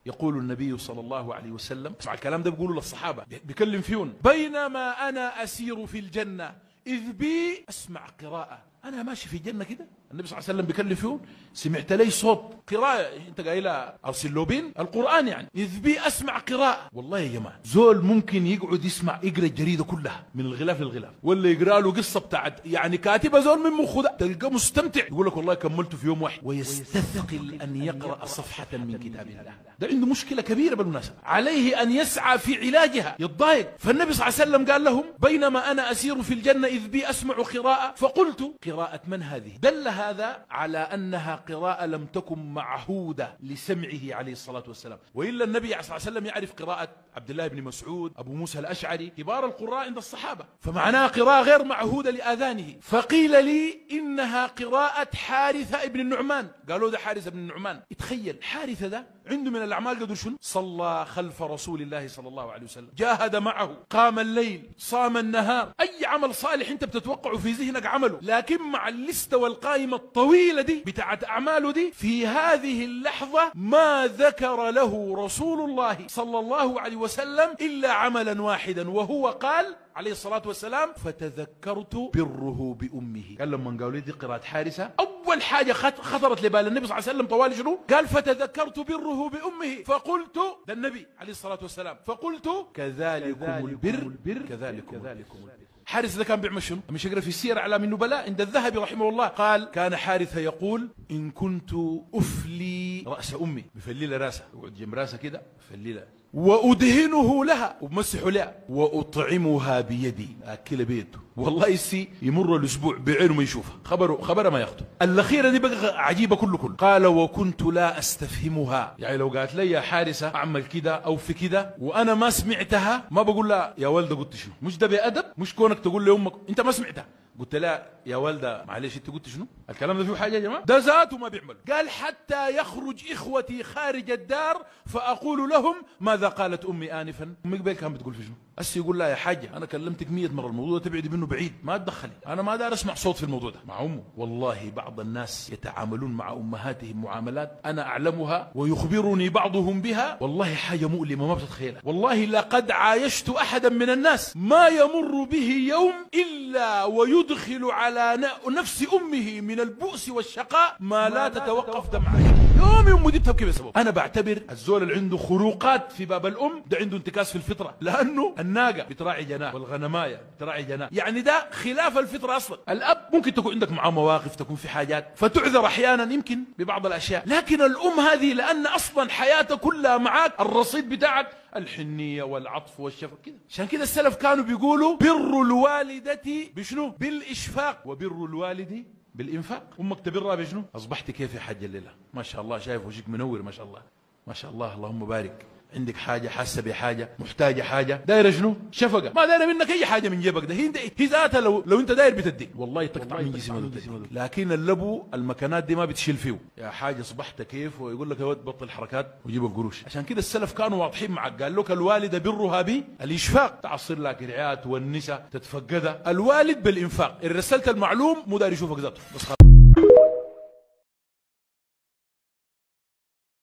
يقول النبي صلى الله عليه وسلم اسمع الكلام ده بيقوله للصحابة بيكلم فيهم بينما أنا أسير في الجنة إذ بي أسمع قراءة أنا ماشي في الجنة كده النبي صلى الله عليه وسلم بيكلم فيهم سمعت لي صوت قراءة أنت قايلة أرسل لوبين القرآن يعني إذ بي أسمع قراءة والله يا جماعة زول ممكن يقعد يسمع يقرأ الجريدة كلها من الغلاف للغلاف ولا يقرأ له قصة بتاعت يعني كاتبة زول من مخه ده تلقاه مستمتع يقول لك والله كملته في يوم واحد ويستثقل أن يقرأ صفحة من كتاب الله ده عنده مشكلة كبيرة بالمناسبة عليه أن يسعى في علاجها يتضايق فالنبي صلى الله عليه وسلم قال لهم بينما أنا أسير في الجنة إذ بي أسمع قراءة فقلت قراءة من هذه دل هذا على أنها قراءة لم تكن معهودة لسمعه عليه الصلاة والسلام وإلا النبي صلى الله عليه وسلم يعرف قراءة عبد الله بن مسعود أبو موسى الأشعري كبار القراء عند الصحابة فمعناها قراءة غير معهودة لآذانه فقيل لي إنها قراءة حارثة ابن النعمان قالوا ده حارثة بن النعمان تخيل حارثة ده عنده من الأعمال قدر شنو صلى خلف رسول الله صلى الله عليه وسلم جاهد معه قام الليل صام النهار أي عمل صالح أنت بتتوقعه في ذهنك عمله لكن مع اللستة والقائمة الطويلة دي بتاعت أعماله دي في هذه اللحظة ما ذكر له رسول الله صلى الله عليه وسلم إلا عملا واحدا وهو قال عليه الصلاة والسلام فتذكرت بره بأمه قال لما قالوا لي دي قراءة حارسة أول حاجة خطرت لبال النبي صلى الله عليه وسلم طوال شنو قال فتذكرت بره بأمه فقلت ده النبي عليه الصلاة والسلام فقلت كذلكم البر كذلكم البر حارث ده كان بيعمل شنو؟ مش يقرا في سير اعلام النبلاء عند الذهبي رحمه الله قال كان حارثه يقول ان كنت افلي راس امي بفلي راسها يقعد جنب راسها كده فلي وأدهنه لها وبمسحه لها وأطعمها بيدي أكل بيده والله يسي يمر الأسبوع بعينه ما يشوفها خبره خبره ما ياخده الأخيرة دي بقى عجيبة كل كل قال وكنت لا أستفهمها يعني لو قالت لي يا حارسة أعمل كده أو في كده وأنا ما سمعتها ما بقول لها يا والدة قلت شنو مش ده بأدب مش كونك تقول لأمك أنت ما سمعتها قلت لها يا والده معلش انت قلت شنو الكلام ده فيه حاجه يا جماعه ده ذاته ما بيعمل قال حتى يخرج اخوتي خارج الدار فاقول لهم ماذا قالت امي انفا امي قبل كانت بتقول في شنو هسه يقول لا يا حاجه انا كلمتك 100 مره الموضوع ده تبعدي منه بعيد ما تدخلي انا ما دار اسمع صوت في الموضوع ده مع امه والله بعض الناس يتعاملون مع امهاتهم معاملات انا اعلمها ويخبرني بعضهم بها والله حاجه مؤلمه ما بتتخيلها والله لقد عايشت احدا من الناس ما يمر به يوم الا ويدخل على نفس امه من البؤس والشقاء ما لا تتوقف دمعته يوم امه دي بتبكي بسبب انا بعتبر الزول اللي عنده خروقات في باب الام ده عنده انتكاس في الفطره لانه الناقه بتراعي جناه والغنمايه بتراعي جناه يعني ده خلاف الفطره اصلا الاب ممكن تكون عندك معاه مواقف تكون في حاجات فتعذر احيانا يمكن ببعض الاشياء لكن الام هذه لان اصلا حياتها كلها معاك الرصيد بتاعك الحنية والعطف والشفقة كده عشان كده السلف كانوا بيقولوا بر الوالدة بشنو بالإشفاق وبر الوالد بالإنفاق أمك تبرها بشنو أصبحت كيف يا حاج الليلة ما شاء الله شايف وجهك منور ما شاء الله ما شاء الله اللهم بارك عندك حاجة حاسة بحاجة محتاجة حاجة دايرة شنو شفقة ما دايرة منك أي حاجة من جيبك ده هي هي ذاتها لو, لو أنت داير بتدي والله تقطع من جسمك لكن اللبو المكانات دي ما بتشيل فيه يا حاجة صبحت كيف ويقول لك يا ولد بطل حركات ويجيب القروش عشان كده السلف كانوا واضحين معك قال لك الوالدة برها بي الإشفاق تعصر لك رعايات والنساء تتفقدها الوالد بالإنفاق إن رسلت المعلوم مو داير يشوفك ذاته بس